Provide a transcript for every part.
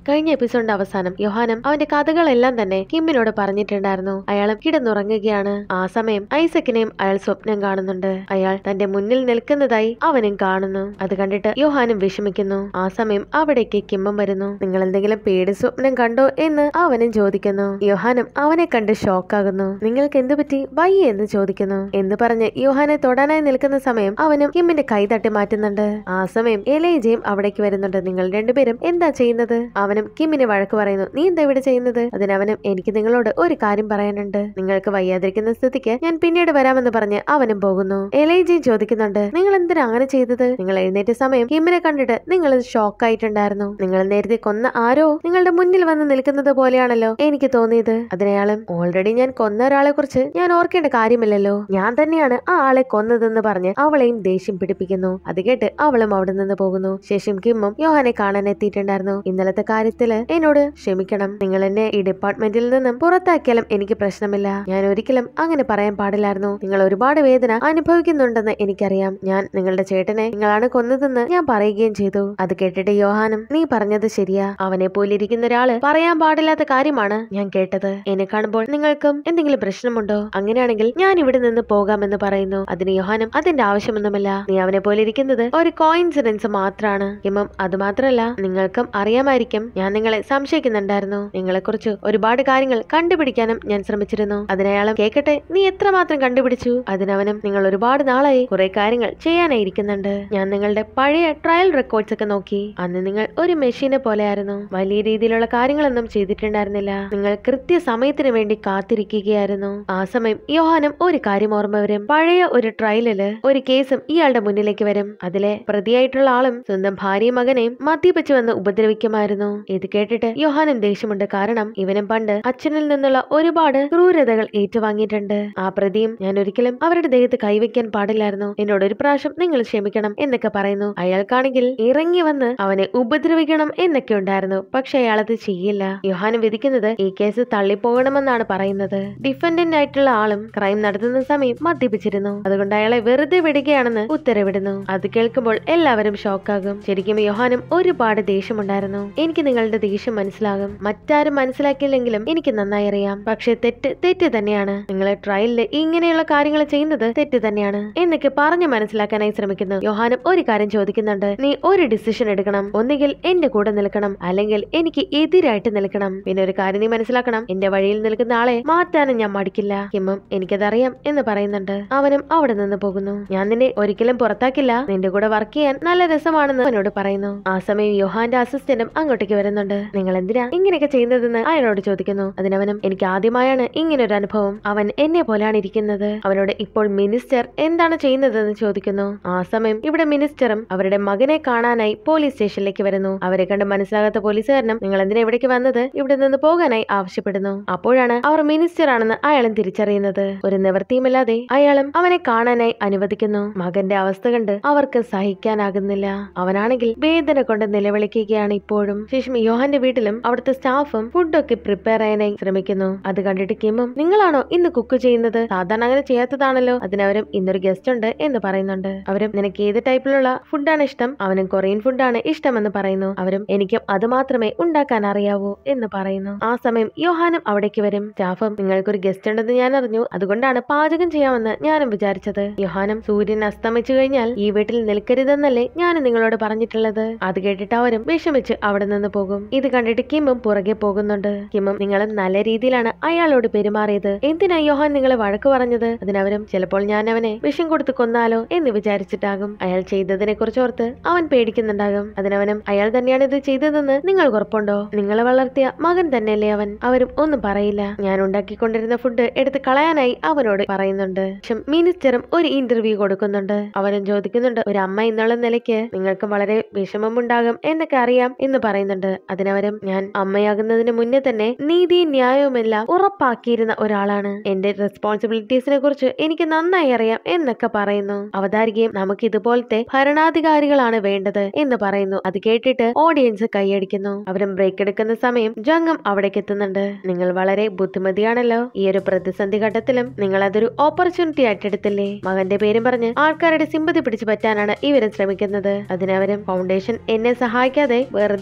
കഴിഞ്ഞ എപ്പിസോഡിന്റെ അവസാനം യോഹാനം അവന്റെ കഥകളെല്ലാം തന്നെ കിമ്മിനോട് പറഞ്ഞിട്ടുണ്ടായിരുന്നു അയാളും കിടന്നുറങ്ങുകയാണ് ആ സമയം ഐസക്കിനെയും അയാൾ സ്വപ്നം കാണുന്നുണ്ട് അയാൾ തന്റെ മുന്നിൽ നിൽക്കുന്നതായി അവനും കാണുന്നു അത് കണ്ടിട്ട് യോഹാനും വിഷമിക്കുന്നു ആ സമയം അവിടേക്ക് കിമ്മം വരുന്നു നിങ്ങൾ എന്തെങ്കിലും പേടി സ്വപ്നം കണ്ടോ എന്ന് അവനും ചോദിക്കുന്നു യോഹാനും അവനെ കണ്ട് ഷോക്കാകുന്നു നിങ്ങൾക്ക് എന്തു പറ്റി വയ്യ എന്ന് ചോദിക്കുന്നു എന്ന് പറഞ്ഞ് യോഹാനെ തൊടാനായി നിൽക്കുന്ന സമയം അവനും കിമ്മിന്റെ കൈ തട്ടി മാറ്റുന്നുണ്ട് ആ സമയം എലേജയും അവിടേക്ക് വരുന്നുണ്ട് നിങ്ങൾ രണ്ടുപേരും എന്താ ചെയ്യുന്നത് അവനും കിമ്മിനെ വഴക്ക് പറയുന്നു നീ എന്താ ഇവിടെ ചെയ്യുന്നത് അതിനവനും എനിക്ക് നിങ്ങളോട് ഒരു കാര്യം പറയാനുണ്ട് നിങ്ങൾക്ക് വയ്യാതിരിക്കുന്ന സ്ഥിതിക്ക് ഞാൻ പിന്നീട് വരാമെന്ന് പറഞ്ഞ് അവനും പോകുന്നു എലേജയും ചോദിക്കുന്നുണ്ട് നിങ്ങൾ എന്തിനാ അങ്ങനെ ചെയ്തത് നിങ്ങൾ എഴുന്നേറ്റ സമയം കിമ്മിനെ കണ്ടിട്ട് നിങ്ങൾ ഷോക്ക് ആയിട്ടുണ്ടായിരുന്നു നിങ്ങൾ നേരത്തെ കൊന്ന ആരോ നിങ്ങളുടെ മുന്നിൽ വന്ന് നിൽക്കുന്നത് പോലെയാണല്ലോ എനിക്ക് തോന്നിയത് അതിനയാളും ഓൾറെഡി ഞാൻ കൊന്ന ഒരാളെ കുറിച്ച് ഞാൻ ഓർക്കേണ്ട കാര്യമില്ലല്ലോ ഞാൻ തന്നെയാണ് ആ ആളെ കൊന്നതെന്ന് പറഞ്ഞ് അവളെയും ദേഷ്യം പിടിപ്പിക്കുന്നു അത് കേട്ട് അവളും അവിടെ നിന്ന് പോകുന്നു ശേഷം കിമ്മും യോഹാനെ കാണാൻ എത്തിയിട്ടുണ്ടായിരുന്നു ഇന്നലത്തെ കാര്യത്തില് എന്നോട് ക്ഷമിക്കണം നിങ്ങൾ എന്നെ ഈ ഡിപ്പാർട്ട്മെന്റിൽ നിന്നും പുറത്താക്കിയാലും എനിക്ക് പ്രശ്നമില്ല ഞാൻ ഒരിക്കലും അങ്ങനെ പറയാൻ പാടില്ലായിരുന്നു നിങ്ങൾ ഒരുപാട് വേദന അനുഭവിക്കുന്നുണ്ടെന്ന് എനിക്കറിയാം ഞാൻ നിങ്ങളുടെ ചേട്ടനെ നിങ്ങളാണ് കൊന്നതെന്ന് ഞാൻ പറയുകയും ചെയ്തു അത് കേട്ടിട്ട് യോഹാനും നീ പറഞ്ഞത് ശരിയാ അവനെ പോലിരിക്കുന്ന ഒരാള് പറയാൻ പാടില്ലാത്ത കാര്യമാണ് ഞാൻ കേട്ടത് എന്നെ കാണുമ്പോൾ നിങ്ങൾക്കും എന്തെങ്കിലും പ്രശ്നമുണ്ടോ അങ്ങനെയാണെങ്കിൽ ഞാൻ ഇവിടെ നിന്ന് പോകാമെന്ന് പറയുന്നു അതിന് യോഹാനും അതിന്റെ ആവശ്യമൊന്നുമില്ല നീ അവനെ പോലെ ഇരിക്കുന്നത് ഒരു കോയിൻസിഡൻസ് മാത്രമാണ് ഇമ്മം അത് മാത്രല്ല നിങ്ങൾക്കും അറിയാമായിരിക്കും ഞാൻ നിങ്ങളെ സംശയിക്കുന്നുണ്ടായിരുന്നു നിങ്ങളെക്കുറിച്ച് ഒരുപാട് കാര്യങ്ങൾ കണ്ടുപിടിക്കാനും ഞാൻ ശ്രമിച്ചിരുന്നു അതിനയാളും കേക്കട്ടെ നീ എത്രമാത്രം കണ്ടുപിടിച്ചു അതിനവനും നിങ്ങൾ ഒരുപാട് നാളായി കുറെ കാര്യങ്ങൾ ചെയ്യാനായിരിക്കുന്നുണ്ട് ഞാൻ നിങ്ങളുടെ പഴയ ട്രയൽ റെക്കോർഡ്സ് ഒക്കെ നോക്കി അന്ന് നിങ്ങൾ ഒരു മെഷീനെ പോലെയായിരുന്നു വലിയ രീതിയിലുള്ള കാര്യങ്ങളൊന്നും ചെയ്തിട്ടുണ്ടായിരുന്നില്ല നിങ്ങൾ കൃത്യസമയത്തിന് വേണ്ടി കാത്തിരിക്കുകയായിരുന്നു ആ സമയം യോഹാനും ഒരു കാര്യം ഓർമ്മ വരും പഴയ ഒരു ട്രയലില് ഒരു കേസും ഇയാളുടെ മുന്നിലേക്ക് വരും അതിലെ പ്രതിയായിട്ടുള്ള ആളും സ്വന്തം ഭാര്യയും മകനെയും മദ്യപിച്ചു വന്ന് ഉപദ്രവിക്കുമായിരുന്നു ഇത് കേട്ടിട്ട് യോഹാനും ദേഷ്യമുണ്ട് കാരണം ഇവനും പണ്ട് അച്ഛനിൽ നിന്നുള്ള ഒരുപാട് ക്രൂരതകൾ ഏറ്റുവാങ്ങിയിട്ടുണ്ട് ആ പ്രതിയും ഞാൻ ഒരിക്കലും അവരുടെ ദേഹത്ത് കൈവയ്ക്കാൻ പാടില്ലായിരുന്നു എന്നോട് ഒരു പ്രാവശ്യം നിങ്ങൾ ക്ഷമിക്കണം എന്നൊക്കെ പറയുന്നു അയാൾക്കാണെങ്കിൽ ഇറങ്ങി വന്ന് അവനെ ഉപദ്രവിക്കണം എന്നൊക്കെ ഉണ്ടായിരുന്നു പക്ഷെ അയാൾ അത് ചെയ്യില്ല യോഹാനും വിധിക്കുന്നത് ഈ കേസ് തള്ളിപ്പോകണമെന്നാണ് പറയുന്നത് ഡിഫൻഡന്റ് ആയിട്ടുള്ള ആളും ക്രൈം നടത്തുന്ന സമയം മദ്യപിച്ചിരുന്നു അതുകൊണ്ട് അയാളെ വെറുതെ വിടുകയാണെന്ന് ഉത്തരവിടുന്നു അത് കേൾക്കുമ്പോൾ എല്ലാവരും ഷോക്കാകും ശരിക്കും യോഹാനും ഒരുപാട് ദേഷ്യമുണ്ടായിരുന്നു എനിക്ക് നിങ്ങളുടെ ദേഷ്യം മനസ്സിലാകും മറ്റാരും മനസ്സിലാക്കിയില്ലെങ്കിലും എനിക്ക് നന്നായി അറിയാം പക്ഷെ തെറ്റ് തെറ്റ് തന്നെയാണ് നിങ്ങളെ ട്രയലില് ഇങ്ങനെയുള്ള കാര്യങ്ങൾ ചെയ്യുന്നത് തെറ്റ് തന്നെയാണ് എന്നൊക്കെ പറഞ്ഞു മനസ്സിലാക്കാനായി ശ്രമിക്കുന്നു യോഹാനും ഒരു കാര്യം ചോദിക്കുന്നുണ്ട് നീ ഒരു ഡിസിഷൻ എടുക്കണം ഒന്നുകിൽ എന്റെ കൂടെ നിൽക്കണം അല്ലെങ്കിൽ എനിക്ക് എതിരായിട്ട് നിൽക്കണം പിന്നെ ഒരു കാര്യം നീ മനസ്സിലാക്കണം എന്റെ വഴിയിൽ നിൽക്കുന്ന ആളെ മാറ്റാനും ഞാൻ മടിക്കില്ല കിമ്മും എനിക്കതറിയാം എന്ന് പറയുന്നുണ്ട് അവനും അവിടെ നിന്ന് പോകുന്നു ഞാൻ നിന്നെ ഒരിക്കലും പുറത്താക്കില്ല നിന്റെ കൂടെ വർക്ക് ചെയ്യാൻ നല്ല രസമാണെന്ന് അവനോട് പറയുന്നു ആ സമയം യോഹാന്റെ അസിസ്റ്റന്റും അങ്ങോട്ടേക്ക് വരുന്നുണ്ട് നിങ്ങൾ എന്തിനാ ഇങ്ങനെയൊക്കെ ചെയ്യുന്നതെന്ന് അയാളോട് ചോദിക്കുന്നു അതിനവനും എനിക്ക് ആദ്യമായാണ് ഇങ്ങനെ ഒരു അനുഭവം അവൻ എന്നെ പോലെയാണ് ഇരിക്കുന്നത് അവനോട് ഇപ്പോൾ മിനിസ്റ്റർ എന്താണ് ചെയ്യുന്നതെന്ന് ചോദിക്കുന്നു ആ സമയം ഇവിടെ മിനിസ്റ്ററും അവരുടെ മകനെ കാണാനായി പോലീസ് സ്റ്റേഷനിലേക്ക് വരുന്നു അവരെ കണ്ട് മനസ്സിലാകാത്ത പോലീസുകാരനും നിങ്ങൾ എന്തിനാ ഇവിടേക്ക് വന്നത് ഇവിടെ നിന്ന് പോകാനായി ആവശ്യപ്പെടുന്നു അപ്പോഴാണ് അവർ മിനിസ്റ്റർ ആണെന്ന് അയാളും തിരിച്ചറിയുന്നത് ഒരു നിവൃത്തിയുമില്ലാതെ അയാളും അവനെ കാണാനായി അനുവദിക്കുന്നു മകന്റെ അവസ്ഥ കണ്ട് അവർക്ക് സഹിക്കാനാകുന്നില്ല അവനാണെങ്കിൽ വേദന കൊണ്ട് നിലവിളിക്കുകയാണ് ഇപ്പോഴും ശേഷം യോഹന്റെ വീട്ടിലും അവിടുത്തെ സ്റ്റാഫും ഫുഡൊക്കെ പ്രിപ്പയർ ചെയ്യാനായി ശ്രമിക്കുന്നു അത് കണ്ടിട്ട് കിമ്മും നിങ്ങളാണോ ഇന്ന് കുക്ക് ചെയ്യുന്നത് സാധാരണ അങ്ങനെ ചെയ്യാത്തതാണല്ലോ അതിനവരും ഇന്നൊരു ഗസ്റ്റ് ഉണ്ട് എന്ന് പറയുന്നുണ്ട് അവരും നിനക്ക് ഏത് ടൈപ്പിലുള്ള ഫുഡാണ് ഇഷ്ടം അവനും കൊറിയൻ ഫുഡാണ് ഇഷ്ടമെന്ന് പറയുന്നു അവരും എനിക്കും അത് മാത്രമേ ഉണ്ടാക്കാൻ അറിയാവൂ എന്ന് പറയുന്നു ആ സമയം യോഹാനും അവിടേക്ക് വരും സ്റ്റാഫും നിങ്ങൾക്കൊരു ഗസ്റ്റ് ഉണ്ടെന്ന് ഞാൻ അറിഞ്ഞു അതുകൊണ്ടാണ് പാചകം ചെയ്യാമെന്ന് ഞാനും വിചാരിച്ചത് യോഹാനും സൂര്യൻ അസ്തമിച്ചു കഴിഞ്ഞാൽ ഈ വീട്ടിൽ നിൽക്കരുതെന്നല്ലേ ഞാൻ നിങ്ങളോട് പറഞ്ഞിട്ടുള്ളത് അത് കേട്ടിട്ട് അവരും വിഷമിച്ച് അവിടെ നിന്ന് പോകും ഇത് കണ്ടിട്ട് കിമ്മും പുറകെ പോകുന്നുണ്ട് കിമ്മും നിങ്ങളും നല്ല രീതിയിലാണ് അയാളോട് പെരുമാറിയത് എന്തിനാ യോഹാൻ നിങ്ങളെ വഴക്ക് പറഞ്ഞത് അതിനവരും ചിലപ്പോൾ ഞാൻ അവനെ വിഷം കൊടുത്ത് കൊന്നാലോ എന്ന് വിചാരിച്ചിട്ടാകും അയാൾ ചെയ്തതിനെ കുറിച്ച് ഓർത്ത് അവൻ പേടിക്കുന്നുണ്ടാകും അതിനവനും അയാൾ തന്നെയാണ് ഇത് ചെയ്തതെന്ന് നിങ്ങൾ ഉറപ്പുണ്ടോ നിങ്ങളെ വളർത്തിയ മകൻ തന്നെയല്ലേ അവൻ അവരും ഒന്നും പറയില്ല ഞാൻ ഉണ്ടാക്കിക്കൊണ്ടിരുന്ന ഫുഡ് എടുത്ത് കളയാനായി അവനോട് പറയുന്നുണ്ട് ശേഷം മിനിസ്റ്ററും ഒരു ഇന്റർവ്യൂ കൊടുക്കുന്നുണ്ട് അവനും ചോദിക്കുന്നുണ്ട് ഒരു അമ്മ എന്നുള്ള നിലയ്ക്ക് നിങ്ങൾക്ക് വളരെ വിഷമമുണ്ടാകും എന്നൊക്കെ അറിയാം എന്ന് പറയുന്നുണ്ട് അതിനവരും ഞാൻ അമ്മയാകുന്നതിന് മുന്നേ തന്നെ നീതിയും ന്യായവുമെല്ലാം ഉറപ്പാക്കിയിരുന്ന ഒരാളാണ് എന്റെ റെസ്പോൺസിബിലിറ്റീസിനെ കുറിച്ച് എനിക്ക് നന്നായി അറിയാം എന്നൊക്കെ പറയുന്നു അവതാരികയും നമുക്ക് ഇതുപോലത്തെ ഭരണാധികാരികളാണ് വേണ്ടത് എന്ന് പറയുന്നു അത് കേട്ടിട്ട് ഓഡിയൻസ് കൈയടിക്കുന്നു അവരും ബ്രേക്ക് എടുക്കുന്ന സമയം ജംഗം അവിടേക്ക് എത്തുന്നുണ്ട് നിങ്ങൾ വളരെ ബുദ്ധിമതിയാണല്ലോ ഈ ഒരു പ്രതിസന്ധി ഘട്ടത്തിലും നിങ്ങൾ അതൊരു ഓപ്പർച്യൂണിറ്റി ആയിട്ട് എടുത്തില്ലേ മകന്റെ പേരും പറഞ്ഞ് ആൾക്കാരുടെ സിമ്പതി പിടിച്ചു പറ്റാനാണ് ഇവരും ശ്രമിക്കുന്നത് അതിനവരും ഫൗണ്ടേഷൻ എന്നെ സഹായിക്കാതെ വെറുതെ ഇരുന്ന്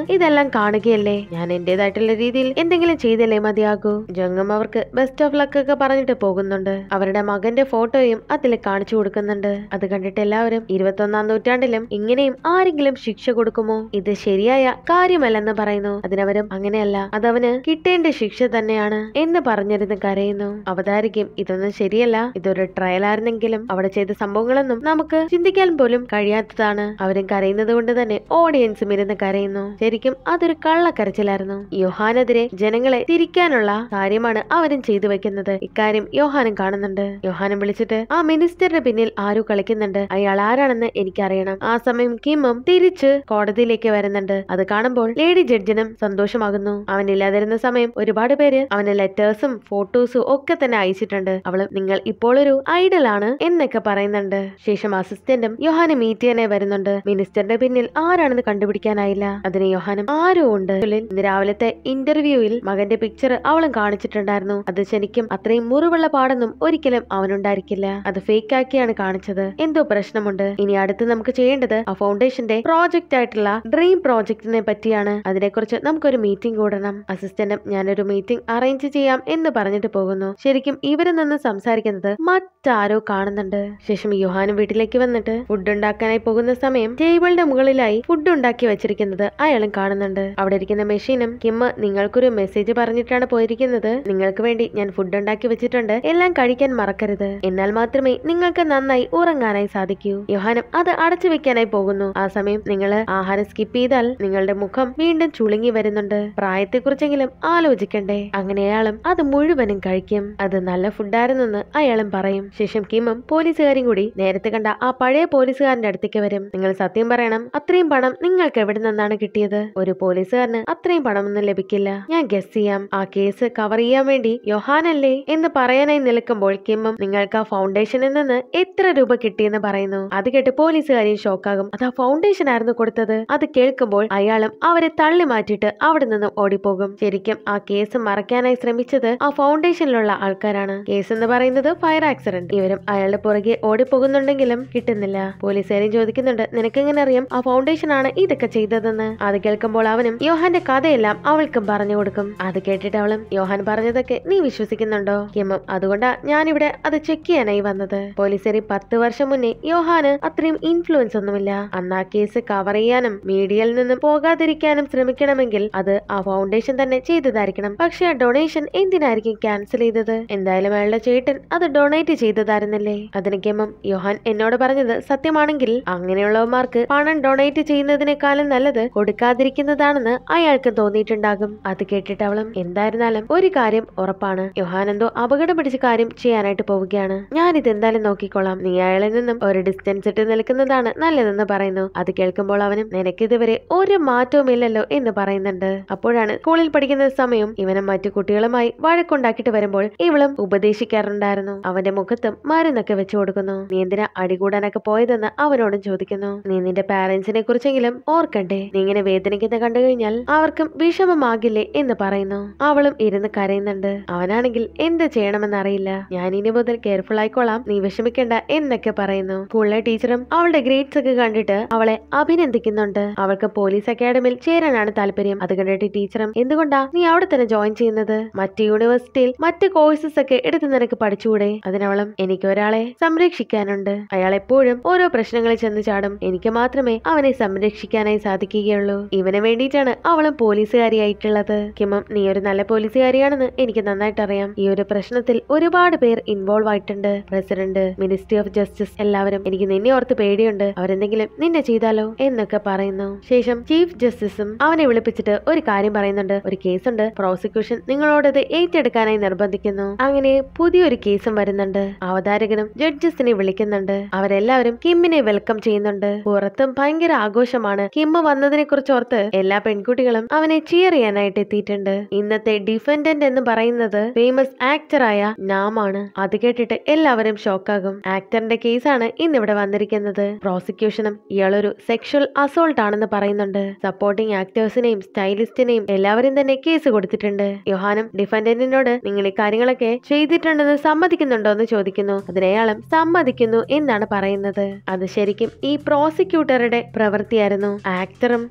ഇതെല്ലാം കാണുകയല്ലേ ഞാൻ എന്റേതായിട്ടുള്ള രീതിയിൽ എന്തെങ്കിലും ചെയ്തല്ലേ മതിയാകൂ ജംഗം അവർക്ക് ബെസ്റ്റ് ഓഫ് ലക്ക് ഒക്കെ പറഞ്ഞിട്ട് പോകുന്നുണ്ട് അവരുടെ മകന്റെ ഫോട്ടോയും അതിൽ കാണിച്ചു കൊടുക്കുന്നുണ്ട് അത് കണ്ടിട്ട് എല്ലാവരും ഇരുപത്തൊന്നാം നൂറ്റാണ്ടിലും ഇങ്ങനെയും ആരെങ്കിലും ശിക്ഷ കൊടുക്കുമോ ഇത് ശരിയായ കാര്യമല്ലെന്ന് പറയുന്നു അതിനവരും അങ്ങനെയല്ല അതവന് കിട്ടേണ്ട ശിക്ഷ തന്നെയാണ് എന്ന് പറഞ്ഞിരുന്ന് കരയുന്നു അവതാരിക്കും ഇതൊന്നും ശരിയല്ല ഇതൊരു ട്രയൽ ആയിരുന്നെങ്കിലും അവിടെ ചെയ്ത സംഭവങ്ങളൊന്നും നമുക്ക് ചിന്തിക്കാൻ പോലും കഴിയാത്തതാണ് അവരും കരയുന്നത് കൊണ്ട് തന്നെ ഓഡിയൻസും ഇരുന്ന് കരയുന്നു ശരിക്കും അതൊരു കള്ളക്കരച്ചിലായിരുന്നു യോഹാനെതിരെ ജനങ്ങളെ തിരിക്കാനുള്ള കാര്യമാണ് അവരും ചെയ്തു വെക്കുന്നത് ഇക്കാര്യം യോഹാനും കാണുന്നുണ്ട് യോഹാനും വിളിച്ചിട്ട് ആ മിനിസ്റ്ററുടെ പിന്നിൽ ആരോ കളിക്കുന്നുണ്ട് അയാൾ ആരാണെന്ന് എനിക്കറിയണം ആ സമയം കിമ്മും തിരിച്ച് കോടതിയിലേക്ക് വരുന്നുണ്ട് അത് കാണുമ്പോൾ ലേഡി ജഡ്ജിനും സന്തോഷമാകുന്നു അവനില്ലാതിരുന്ന സമയം ഒരുപാട് പേര് അവന് ലെറ്റേഴ്സും ഫോട്ടോസും ഒക്കെ തന്നെ അയച്ചിട്ടുണ്ട് അവള് നിങ്ങൾ ഇപ്പോൾ ഒരു ഐഡൽ ആണ് എന്നൊക്കെ പറയുന്നുണ്ട് ശേഷം അസിസ്റ്റന്റും യോഹാനെ മീറ്റ് ചെയ്യാനായി വരുന്നുണ്ട് മിനിസ്റ്ററിന്റെ പിന്നിൽ ആരാണെന്ന് കണ്ടുപിടിക്കാനായില്ല അതിന് യോഹാനും ആരും ഉണ്ട് ഉള്ളിൽ ഇന്ന് രാവിലത്തെ ഇന്റർവ്യൂവിൽ മകന്റെ പിക്ചർ അവളും കാണിച്ചിട്ടുണ്ടായിരുന്നു അത് ശരിക്കും അത്രയും മുറിവുള്ള പാടൊന്നും ഒരിക്കലും അവനുണ്ടായിരിക്കില്ല അത് ഫേക്ക് ആക്കിയാണ് കാണിച്ചത് എന്തോ പ്രശ്നമുണ്ട് ഇനി അടുത്ത് നമുക്ക് ചെയ്യേണ്ടത് ആ ഫൗണ്ടേഷന്റെ പ്രോജക്റ്റ് ആയിട്ടുള്ള ഡ്രീം പ്രോജക്റ്റിനെ പറ്റിയാണ് അതിനെക്കുറിച്ച് നമുക്കൊരു മീറ്റിംഗ് കൂടണം അസിസ്റ്റന്റും ഞാനൊരു മീറ്റിംഗ് അറേഞ്ച് ചെയ്യാം എന്ന് പറഞ്ഞിട്ട് പോകുന്നു ശരിക്കും ഇവരിൽ നിന്ന് സംസാരിക്കുന്നത് മറ്റാരോ കാണുന്നുണ്ട് ശേഷം യുഹാനും വീട്ടിലേക്ക് വന്നിട്ട് ഫുഡ് ഉണ്ടാക്കാനായി പോകുന്ന സമയം ടേബിളിന്റെ മുകളിലായി ഫുഡ് ഉണ്ടാക്കി വെച്ചിരിക്കുന്നത് അയാളും കാണുന്നുണ്ട് അവിടെ ഇരിക്കുന്ന മെഷീനും കിമ്മ നിങ്ങൾക്കൊരു മെസ്സേജ് പറഞ്ഞിട്ടാണ് പോയിരിക്കുന്നത് നിങ്ങൾക്ക് വേണ്ടി ഞാൻ ഫുഡ് ഉണ്ടാക്കി വെച്ചിട്ടുണ്ട് എല്ലാം കഴിക്കാൻ മറക്കരുത് എന്നാൽ മാത്രമേ നിങ്ങൾക്ക് നന്നായി ഉറങ്ങാനായി സാധിക്കൂ യോഹാനം അത് അടച്ചു വെക്കാനായി പോകുന്നു ആ സമയം നിങ്ങൾ ആഹാരം സ്കിപ്പ് ചെയ്താൽ നിങ്ങളുടെ മുഖം വീണ്ടും ചുളുങ്ങി വരുന്നുണ്ട് പ്രായത്തെക്കുറിച്ചെങ്കിലും ആലോചിക്കണ്ടേ അങ്ങനെ അയാളും അത് മുഴുവനും കഴിക്കും അത് നല്ല ഫുഡായിരുന്നെന്ന് അയാളും പറയും ശേഷം കിമ്മും പോലീസുകാരും കൂടി നേരത്തെ കണ്ട ആ പഴയ പോലീസുകാരന്റെ അടുത്തേക്ക് വരും നിങ്ങൾ സത്യം പറയണം അത്രയും പണം നിങ്ങൾക്ക് എവിടെ നിന്നാണ് കിട്ടിയത് ഒരു പോലീസുകാരന് അത്രയും പണമൊന്നും ലഭിക്കില്ല ഞാൻ ഗസ് ചെയ്യാം ആ കേസ് കവർ ചെയ്യാൻ വേണ്ടി യൊഹാനല്ലേ എന്ന് പറയാനായി നിൽക്കുമ്പോൾ കിമ്മും നിങ്ങൾക്ക് ആ ഫൗണ്ടേഷനിൽ നിന്ന് എത്ര രൂപ കിട്ടിയെന്ന് പറയുന്നു അത് കേട്ട് പോലീസുകാരെയും ഷോക്കാകും അത് ആ ഫൗണ്ടേഷൻ ആയിരുന്നു കൊടുത്തത് അത് കേൾക്കുമ്പോൾ അയാളും അവരെ തള്ളി മാറ്റിയിട്ട് അവിടെ നിന്നും ഓടിപ്പോകും ശരിക്കും ആ കേസ് മറയ്ക്കാനായി ശ്രമിച്ചത് ആ ഫൗണ്ടേഷനിലുള്ള ആൾക്കാരാണ് കേസ് എന്ന് പറയുന്നത് ഫയർ ആക്സിഡന്റ് ഇവരും അയാളുടെ പുറകെ ഓടിപ്പോകുന്നുണ്ടെങ്കിലും കിട്ടുന്നില്ല പോലീസുകാരും ചോദിക്കുന്നുണ്ട് നിനക്ക് എങ്ങനെ അറിയാം ആ ഫൗണ്ടേഷൻ ആണ് ഇതൊക്കെ ചെയ്തതെന്ന് അത് കേൾക്കുമ്പോൾ അവനും യോഹാന്റെ കഥയെല്ലാം അവൾക്കും പറഞ്ഞു കൊടുക്കും അത് കേട്ടിട്ട് അവളും യോഹാൻ പറഞ്ഞതൊക്കെ നീ വിശ്വസിക്കുന്നുണ്ടോ കിമ്മും അതുകൊണ്ടാ ഞാനിവിടെ അത് ചെക്ക് ചെയ്യാനായി വന്നത് പോലീസുകാരി പത്ത് വർഷം മുന്നേ യോഹാന് അത്രയും ഇൻഫ്ലുവൻസ് ഒന്നുമില്ല അന്ന് ആ കേസ് കവർ ചെയ്യാനും മീഡിയയിൽ നിന്നും പോകാതിരിക്കാനും ശ്രമിക്കണമെങ്കിൽ അത് ആ ഫൗണ്ടേഷൻ തന്നെ ചെയ്തതായിരിക്കണം പക്ഷെ ആ ഡൊണേഷൻ എന്തിനായിരിക്കും ക്യാൻസൽ ചെയ്തത് എന്തായാലും അയാളുടെ ചേട്ടൻ അത് ഡൊണേറ്റ് ചെയ്തതായിരുന്നില്ലേ അതിന് കിമ്മം യോഹാൻ എന്നോട് പറഞ്ഞത് സത്യമാണെങ്കിൽ അങ്ങനെയുള്ളവന്മാർക്ക് പണം ഡൊണേറ്റ് ചെയ്യുന്നതിനേക്കാളും നല്ലത് കൊടുക്കാതിരിക്കുന്നതാണെന്ന് അയാൾക്ക് തോന്നിയിട്ടുണ്ടാകും അത് കേട്ടിട്ട് അവളും എന്തായിരുന്നാലും ഒരു കാര്യം ഉറപ്പാണ് യോഹാൻ എന്തോ അപകടം പിടിച്ച കാര്യം ചെയ്യാനായിട്ട് പോവുകയാണ് ഞാനിത് എന്തായാലും നോക്കിക്കോളാം നീ അയാളിൽ നിന്നും ഒരു ഡിസ്റ്റൻസ് ഇട്ട് നിൽക്കുന്നതാണ് നല്ലതെന്ന് പറയുന്നു അത് കേൾക്കുമ്പോൾ അവനും നിനക്കിതുവരെ ഒരു മാറ്റവും ഇല്ലല്ലോ എന്ന് പറയുന്നുണ്ട് അപ്പോഴാണ് സ്കൂളിൽ പഠിക്കുന്ന സമയം ഇവനും മറ്റു കുട്ടികളുമായി വഴക്കുണ്ടാക്കിയിട്ട് വരുമ്പോൾ ഇവളും ഉപദേശിക്കാറുണ്ടായിരുന്നു അവന്റെ മുഖത്തും മരുന്നൊക്കെ വെച്ചു കൊടുക്കുന്നു നീ എന്തിനാ അടികൂടാനൊക്കെ പോയതെന്ന് അവനോടും ചോദിക്കുന്നു നീ നിന്റെ പാരന്റ്സിനെ കുറിച്ചെങ്കിലും ഓർക്കണ്ടേ നീ ഇങ്ങനെ വേദനിക്കുന്ന കണ്ടു കഴിഞ്ഞാൽ അവർക്കും വിഷമമാകില്ലേ എന്ന് പറയുന്നു അവളും ഇരുന്ന് കരയുന്നുണ്ട് അവനാണെങ്കിൽ എന്ത് ചെയ്യണമെന്ന് അറിയില്ല ഞാൻ ഇനി മുതൽ കെയർഫുൾ ആയിക്കോളാം നീ വിഷമിക്കണ്ട എന്നൊക്കെ പറയുന്നു സ്കൂളിലെ ടീച്ചറും അവളുടെ ഗ്രേഡ്സ് ഒക്കെ കണ്ടിട്ട് അവളെ അഭിനന്ദിക്കുന്നുണ്ട് അവൾക്ക് പോലീസ് അക്കാഡമിയിൽ ചേരാനാണ് താല്പര്യം അത് കണ്ടിട്ട് ടീച്ചറും എന്തുകൊണ്ടാ നീ അവിടെ തന്നെ ജോയിൻ ചെയ്യുന്നത് മറ്റ് യൂണിവേഴ്സിറ്റിയിൽ മറ്റ് കോഴ്സസ് ഒക്കെ എടുത്ത് നിനക്ക് പഠിച്ചുകൂടെ അതിനവളും എനിക്ക് ഒരാളെ സംരക്ഷിക്കാനുണ്ട് അയാൾ എപ്പോഴും ഓരോ പ്രശ്നങ്ങളിൽ ചെന്ന് ചാടും എനിക്ക് മാത്രമേ അവനെ സംരക്ഷിക്കാനായി സാധിക്കുകയുള്ളൂ ഇവന് വേണ്ടിയിട്ടാണ് അവളും പോലീസുകാരിയായിട്ടുള്ളത് കിമം നീ ഒരു നല്ല പോലീസുകാരിയാണെന്ന് എനിക്ക് നന്നായിട്ട് അറിയാം ഈ ഒരു പ്രശ്നത്തിൽ ഒരുപാട് പേർ ഇൻവോൾവ് ആയിട്ടുണ്ട് പ്രസിഡന്റ് മിനിസ്ട്രി ഓഫ് ജസ്റ്റിസ് എല്ലാവരും എനിക്ക് നിന്നെ ഓർത്ത് പേടിയുണ്ട് അവരെന്തെങ്കിലും നിന്നെ ചെയ്താലോ എന്നൊക്കെ പറയുന്നു ശേഷം ചീഫ് ജസ്റ്റിസും അവനെ വിളിപ്പിച്ചിട്ട് ഒരു കാര്യം പറയുന്നുണ്ട് ഒരു കേസുണ്ട് പ്രോസിക്യൂഷൻ നിങ്ങളോടത് ഏറ്റെടുക്കാനായി നിർബന്ധിക്കുന്നു അങ്ങനെ പുതിയൊരു കേസും വരുന്നുണ്ട് അവതാരകനും ജഡ്ജസിനെ വിളിക്കുന്നുണ്ട് അവരെല്ലാവരും കിമ്മിനെ വെൽക്കം ചെയ്യുന്നുണ്ട് പുറത്തും ഭയങ്കര ആഘോഷമാണ് കിമ്മ് വന്നതിനെ കുറിച്ച് ഓർത്ത് എല്ലാ പെൺകുട്ടികളും അവനെ ചിയർ ചെയ്യാനായിട്ട് എത്തിയിട്ടുണ്ട് ഇന്നത്തെ ഡിഫൻഡന്റ് എന്ന് പറയുന്നത് ഫേമസ് ആക്ടറായ നാമാണ് അത് കേട്ടിട്ട് എല്ലാവരും ഷോക്കാകും ആക്ടറിന്റെ കേസാണ് ഇന്നിവിടെ വന്നിരിക്കുന്നത് പ്രോസിക്യൂഷനും ഇയാളൊരു സെക്ഷൽ അസോൾട്ട് ആണെന്ന് പറയുന്നുണ്ട് സപ്പോർട്ടിംഗ് ആക്ടേഴ്സിനെയും സ്റ്റൈലിസ്റ്റിനെയും എല്ലാവരും തന്നെ കേസ് കൊടുത്തിട്ടുണ്ട് യോഹാനും ഡിഫൻഡന്റിനോട് നിങ്ങൾ ഈ കാര്യങ്ങളൊക്കെ ചെയ്തിട്ടുണ്ടെന്ന് സമ്മതിക്കുന്നുണ്ടോ എന്ന് ചോദിക്കുന്നു അതിനയാളും സമ്മതിക്കുന്നു എന്നാണ് പറയുന്നത് അത് ശരിക്കും ഈ പ്രോസിക്യൂട്ടറുടെ പ്രവൃത്തിയായിരുന്നു ആക്ടറും ഞാനൊരിക്കലും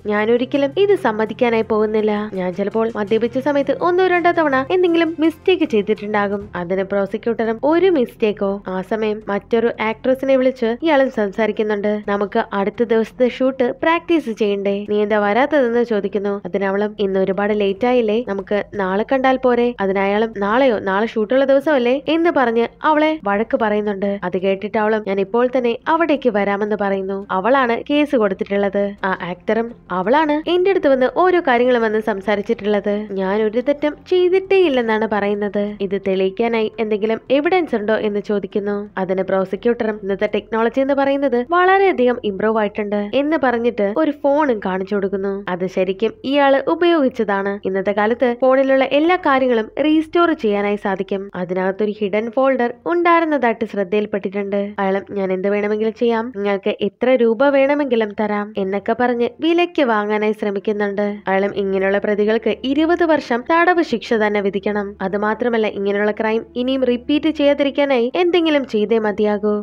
ഒരിക്കലും ഇത് സമ്മതിക്കാനായി പോകുന്നില്ല ഞാൻ ചിലപ്പോൾ മദ്യപിച്ച സമയത്ത് ഒന്നോ രണ്ടോ തവണ എന്തെങ്കിലും മിസ്റ്റേക്ക് ചെയ്തിട്ടുണ്ടാകും അതിന് പ്രോസിക്യൂട്ടറും ഒരു മിസ്റ്റേക്കോ ആ സമയം മറ്റൊരു ആക്ട്രസിനെ വിളിച്ച് ഇയാളും സംസാരിക്കുന്നുണ്ട് നമുക്ക് അടുത്ത ദിവസത്തെ ഷൂട്ട് പ്രാക്ടീസ് ചെയ്യണ്ടേ നീ എന്താ വരാത്തതെന്ന് ചോദിക്കുന്നു അതിനവളും ഇന്ന് ഒരുപാട് ലേറ്റ് ആയില്ലേ നമുക്ക് നാളെ കണ്ടാൽ പോരെ അതിനയാളും നാളെയോ നാളെ ഷൂട്ടുള്ള ദിവസമല്ലേ എന്ന് പറഞ്ഞ് അവളെ വഴക്ക് പറയുന്നുണ്ട് അത് കേട്ടിട്ട് അവളും ഞാൻ ഇപ്പോൾ തന്നെ അവിടേക്ക് വരാമെന്ന് പറയുന്നു അവളാണ് കേസ് കൊടുത്തിട്ടുള്ളത് ആ ആക്ടറും അവളാണ് എന്റെ അടുത്ത് വന്ന് ഓരോ കാര്യങ്ങളും വന്ന് സംസാരിച്ചിട്ടുള്ളത് ഞാൻ ഒരു തെറ്റും ചെയ്തിട്ടേ ഇല്ലെന്നാണ് പറയുന്നത് ഇത് തെളിയിക്കാനായി എന്തെങ്കിലും എവിഡൻസ് ഉണ്ടോ എന്ന് ചോദിക്കുന്നു അതിന് പ്രോസിക്യൂട്ടറും ഇന്നത്തെ ടെക്നോളജി എന്ന് പറയുന്നത് വളരെയധികം ഇംപ്രൂവ് ആയിട്ടുണ്ട് എന്ന് പറഞ്ഞിട്ട് ഒരു ഫോണും കാണിച്ചു കൊടുക്കുന്നു അത് ശരിക്കും ഇയാള് ഉപയോഗിച്ചതാണ് ഇന്നത്തെ കാലത്ത് ഫോണിലുള്ള എല്ലാ കാര്യങ്ങളും റീസ്റ്റോർ ചെയ്യാനായി സാധിക്കും അതിനകത്തൊരു ഹിഡൻ ഫോൾഡർ ഉണ്ടായിരുന്നതായിട്ട് ശ്രദ്ധയിൽപ്പെട്ടിട്ടുണ്ട് അയാളും ഞാൻ എന്ത് വേണമെങ്കിലും ചെയ്യാം നിങ്ങൾക്ക് എത്ര രൂപ വേണമെങ്കിലും തരാം എന്നൊക്കെ പറഞ്ഞ് വിലയ്ക്ക് വാങ്ങാനായി ശ്രമിക്കുന്നുണ്ട് അയാളും ഇങ്ങനെയുള്ള പ്രതികൾക്ക് ഇരുപത് വർഷം തടവ് ശിക്ഷ തന്നെ വിധിക്കണം അത് മാത്രമല്ല ഇങ്ങനെയുള്ള ക്രൈം ഇനിയും റിപ്പീറ്റ് ചെയ്യാതിരിക്കാനായി എന്തെങ്കിലും ചെയ്തേ മതിയാകൂ